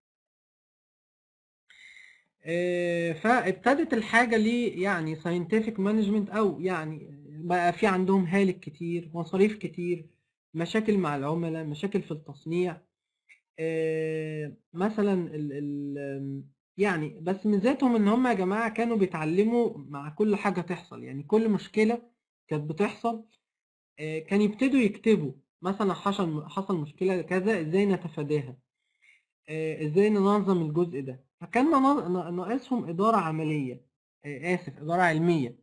آه، فابتدت الحاجة ليه يعني scientific management أو يعني بقى في عندهم هالك كتير مصاريف كتير مشاكل مع العملاء مشاكل في التصنيع آه، مثلا ال ال يعني بس ميزتهم ان هم يا جماعة كانوا بيتعلموا مع كل حاجة تحصل يعني كل مشكلة كانت بتحصل آه، كان يبتدوا يكتبوا مثلا حصل حصل مشكلة كذا ازاي نتفاداها آه، ازاي ننظم الجزء ده فكان نا- نا- ناقصهم إدارة عملية آه، آسف إدارة علمية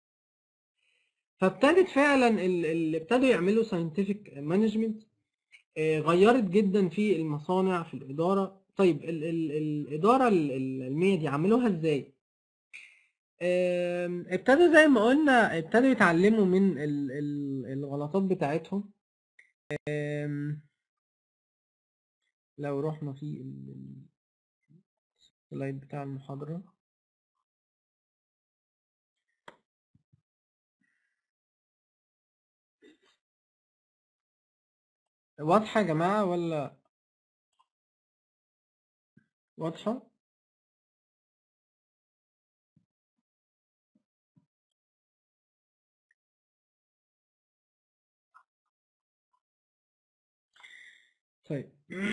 فابتدت فعلا ال- ال- ابتدوا يعملوا scientific management آه، غيرت جدا في المصانع في الإدارة طيب ال ال الإدارة ال- العلمية دي عملوها ازاي؟ آم، ابتدوا زي ما قلنا ابتدوا يتعلموا من ال ال الغلطات بتاعتهم آم، لو رحنا في ال- ال- السلايد بتاع المحاضرة واضحة يا جماعة ولا واضحة؟ طيب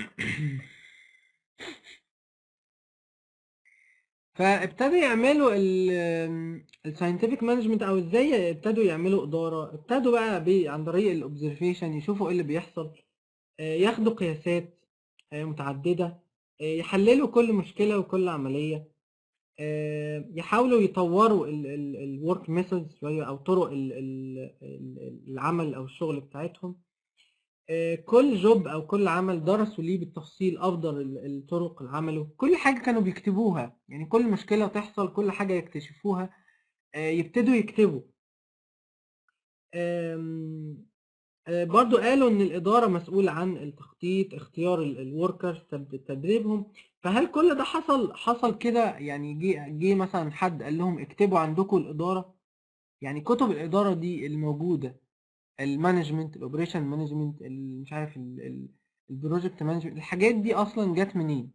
فابتدوا يعملوا الساينتفك مانجمنت او ازاي ابتدوا يعملوا اداره ابتدوا بقى ب- عن طريق الاوبزرفيشن يشوفوا ايه اللي بيحصل آه، ياخدوا قياسات آه، متعدده آه، يحللوا كل مشكله وكل عمليه آه، يحاولوا يطوروا الورك ميثودز شويه او طرق ال- ال- ال- العمل او الشغل بتاعتهم آه، كل جوب او كل عمل درسوا ليه بالتفصيل افضل ال- الطرق لعمله كل حاجه كانوا بيكتبوها يعني كل مشكله تحصل كل حاجه يكتشفوها آه، يبتدوا يكتبوا آم، آه، برضو قالوا ان الاداره مسؤوله عن التخطيط اختيار الوركرز تدريبهم فهل كل ده حصل حصل كده يعني جه جه مثلا حد قال لهم اكتبوا عندكم الاداره يعني كتب الاداره دي الموجوده المانجمنت الاوبريشن مانجمنت مش عارف البروجكت مانجمنت الحاجات دي اصلا جت منين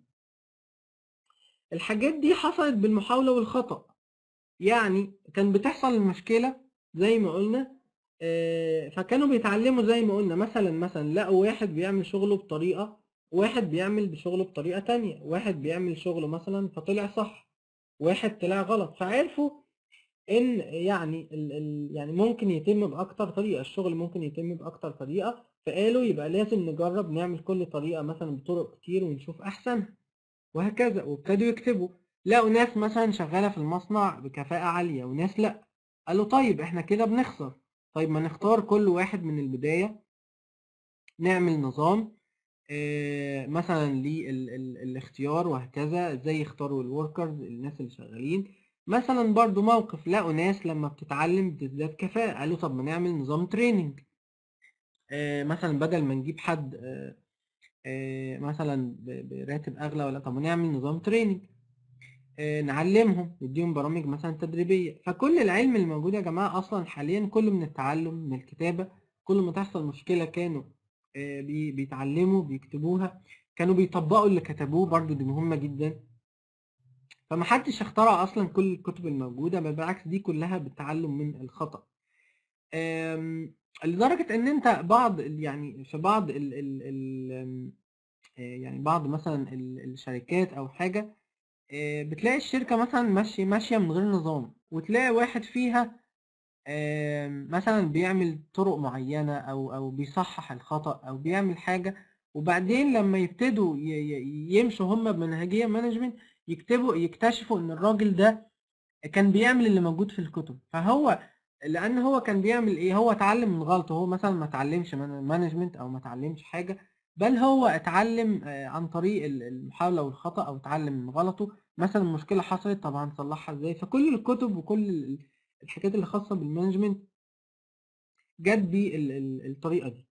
الحاجات دي حصلت بالمحاوله والخطا يعني كان بتحصل المشكله زي ما قلنا آه، فكانوا بيتعلموا زي ما قلنا مثلا مثلا لقوا واحد بيعمل شغله بطريقه واحد بيعمل بشغله بطريقه تانية واحد بيعمل شغله مثلا فطلع صح واحد طلع غلط فعرفوا ان يعني ال ال يعني ممكن يتم باكتر طريقه الشغل ممكن يتم باكتر طريقه فقالوا يبقى لازم نجرب نعمل كل طريقه مثلا بطرق كتير ونشوف احسنها وهكذا وابتدوا يكتبوا لقوا ناس مثلا شغاله في المصنع بكفاءه عاليه وناس لا قالوا طيب احنا كده بنخسر طيب ما نختار كل واحد من البدايه نعمل نظام آه، مثلا للاختيار وهكذا ازاي يختاروا الوركرز الناس اللي شغالين مثلا برضو موقف لقوا ناس لما بتتعلم بتزداد كفاءة قالوا طب ما نعمل نظام تريننج آه، مثلا بدل ما نجيب حد آه، آه، مثلا ب- براتب اغلى ولا طب ما نعمل نظام تريننج آه، نعلمهم نديهم برامج مثلا تدريبية فكل العلم الموجود يا جماعة أصلا حاليا كله من التعلم من الكتابة كل ما تحصل مشكلة كانوا آه، بي- بيتعلموا بيكتبوها كانوا بيطبقوا اللي كتبوه برضو دي مهمة جدا فمحدش اخترع أصلا كل الكتب الموجودة بل بالعكس دي كلها بالتعلم من الخطأ آم، لدرجة إن أنت بعض ال- يعني في بعض ال ال ال آم، آه، يعني بعض مثلا ال- الشركات أو حاجة آه، بتلاقي الشركة مثلا ماشية ماشية من غير نظام وتلاقي واحد فيها آم، مثلا بيعمل طرق معينة أو أو بيصحح الخطأ أو بيعمل حاجة وبعدين لما يبتدوا ي- ي- يمشوا هم بمنهجية مانجمنت يكتبوا يكتشفوا إن الراجل ده كان بيعمل اللي موجود في الكتب فهو لأن هو كان بيعمل إيه هو اتعلم من غلطه هو مثلا ما اتعلمش مانجمنت أو ما اتعلمش حاجة بل هو اتعلم آه، عن طريق ال- المحاولة والخطأ أو اتعلم من غلطه مثلا مشكلة حصلت طب هنصلحها ازاي فكل الكتب وكل ال- الحاجات اللي خاصة بالمانجمنت جت بالطريقة دي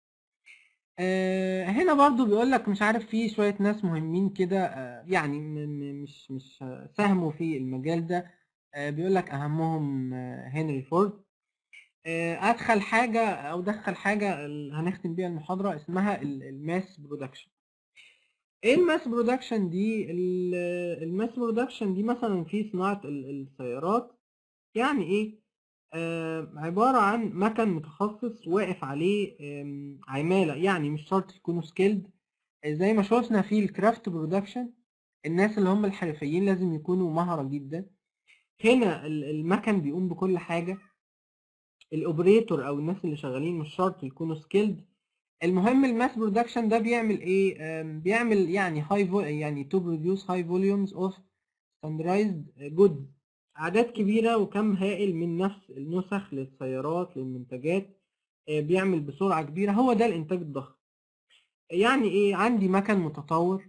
آه، هنا برضو بيقول لك مش عارف في شوية ناس مهمين كده آه، يعني م- م- مش مش آه، ساهموا في المجال ده بيقول لك أهمهم آه، هنري فورد آه، أدخل حاجة أو دخل حاجة ال- هنختم بيها المحاضرة اسمها الماس برودكشن ايه الماس برودكشن دي ال- الماس برودكشن دي مثلا في صناعة ال- السيارات يعني ايه آه عبارة عن مكن متخصص واقف عليه آم، عمالة يعني مش شرط يكونوا سكيلد زي ما شوفنا في الكرافت برودكشن الناس اللي هم الحرفيين لازم يكونوا مهرة جدا هنا ال- المكن بيقوم بكل حاجة الاوبريتور او الناس اللي شغالين مش شرط يكونوا سكيلد المهم الماس برودكشن ده بيعمل ايه آم، بيعمل يعني هاي يعني تو بروديوس هاي فوليومز اوف ستاندرايزد جود اعداد كبيره وكم هائل من نفس النسخ للسيارات للمنتجات آه، بيعمل بسرعه كبيره هو ده الانتاج الضخم يعني ايه عندي مكن متطور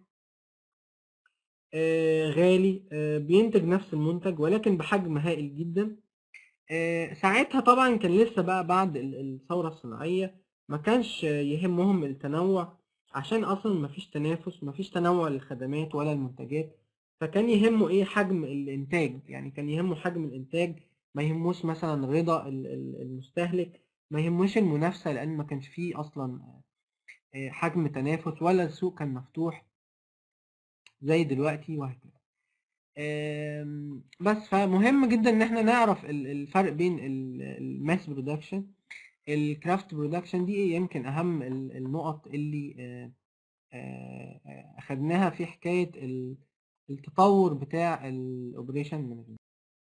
آه، غالي آه، بينتج نفس المنتج ولكن بحجم هائل جدا آه، ساعتها طبعا كان لسه بقى بعد ال- الثورة الصناعية ما كانش يهمهم التنوع عشان اصلا ما فيش تنافس ما فيش تنوع للخدمات ولا المنتجات فكان يهمه ايه حجم الانتاج يعني كان يهمه حجم الانتاج ما يهموش مثلا رضا ال- ال- المستهلك ما يهموش المنافسة لان ما كانش فيه اصلا آه، حجم تنافس ولا السوق كان مفتوح زي دلوقتي وهكذا آم، بس فمهم جدا ان احنا نعرف ال- الفرق بين الماس برودكشن الكرافت برودكشن دي يمكن اهم ال- النقط اللي آه، آه، آه، اخدناها في حكايه ال- التطور بتاع الاوبريشن مانجمنت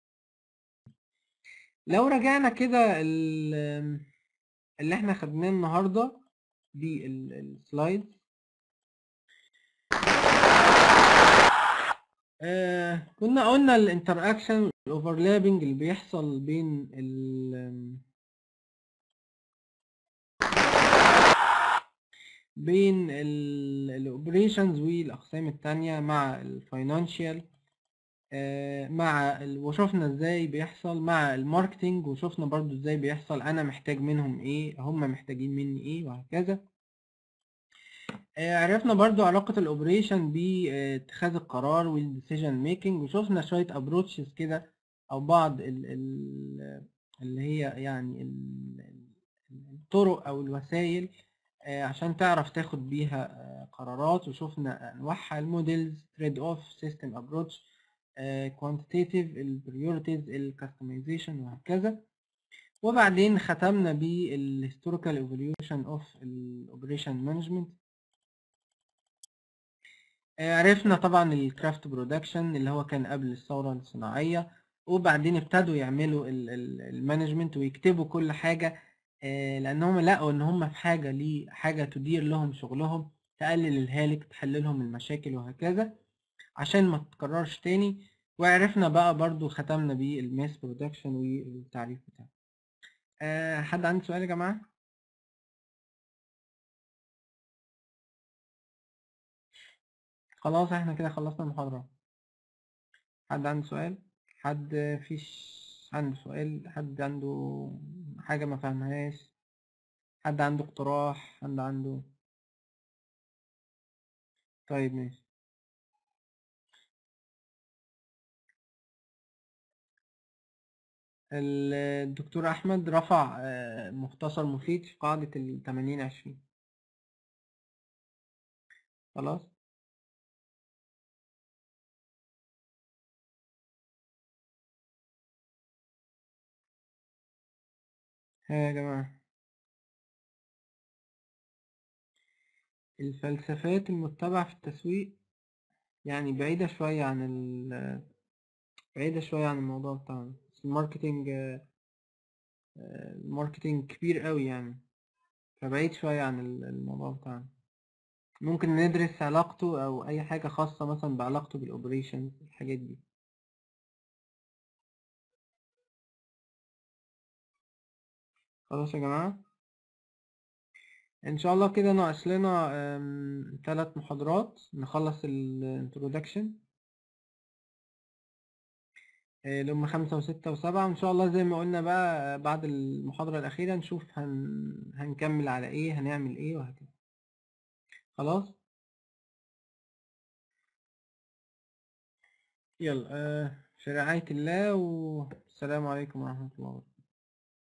لو رجعنا كده ال- اللي احنا خدناه النهارده بالسلايد آه كنا قلنا الانتر اكشن الاوفرلابنج اللي بيحصل بين ال بين الاوبريشنز والاقسام التانية مع الفاينانشال مع ال- وشفنا ازاي بيحصل مع الماركتينج وشفنا برضو ازاي بيحصل انا محتاج منهم ايه هم محتاجين مني ايه وهكذا آه، عرفنا برضو علاقة الاوبريشن باتخاذ القرار والديسيجن ميكنج وشفنا شوية ابروتشز كده او بعض ال ال اللي هي يعني ال- ال- الطرق او الوسائل آه، عشان تعرف تاخد بيها آه، قرارات وشفنا انواعها الموديلز تريد اوف سيستم ابروتش كوانتيتيف البريورتيز الكاستمايزيشن وهكذا وبعدين ختمنا بالهيستوريكال ايفوليوشن اوف الاوبريشن مانجمنت عرفنا طبعا الكرافت برودكشن اللي هو كان قبل الثورة الصناعية وبعدين ابتدوا يعملوا المانجمنت ويكتبوا كل حاجة آه، لأنهم لقوا إن هم في حاجة لحاجة تدير لهم شغلهم تقلل الهالك تحل لهم المشاكل وهكذا عشان ما تتكررش تاني وعرفنا بقى برضو ختمنا بالماس برودكشن والتعريف بتاعه أه حد عنده سؤال يا جماعة؟ خلاص احنا كده خلصنا المحاضرة حد عنده سؤال؟ حد فيش عنده سؤال؟ حد عنده حاجة ما فهمهاش؟ حد عنده اقتراح؟ حد عنده طيب ماشي ال- الدكتور أحمد رفع آه، مختصر مفيد في قاعدة التمانين عشرين خلاص ها يا جماعة الفلسفات المتبعة في التسويق يعني بعيدة شوية عن ال بعيدة شوية عن الموضوع بتاعنا بس الماركتينج آه، آه، الماركتينج كبير قوي يعني فبعيد شوية عن ال- الموضوع بتاعنا ممكن ندرس علاقته أو أي حاجة خاصة مثلا بعلاقته بالأوبريشنز الحاجات دي خلاص يا جماعة ان شاء الله كده ناقص لنا ثلاث محاضرات نخلص الانترودكشن اللي هم خمسة وستة وسبعة وان شاء الله زي ما قلنا بقى بعد المحاضرة الأخيرة نشوف هن... هنكمل على ايه هنعمل ايه وهكذا خلاص يلا آه، في رعاية الله والسلام عليكم ورحمة الله وبركاته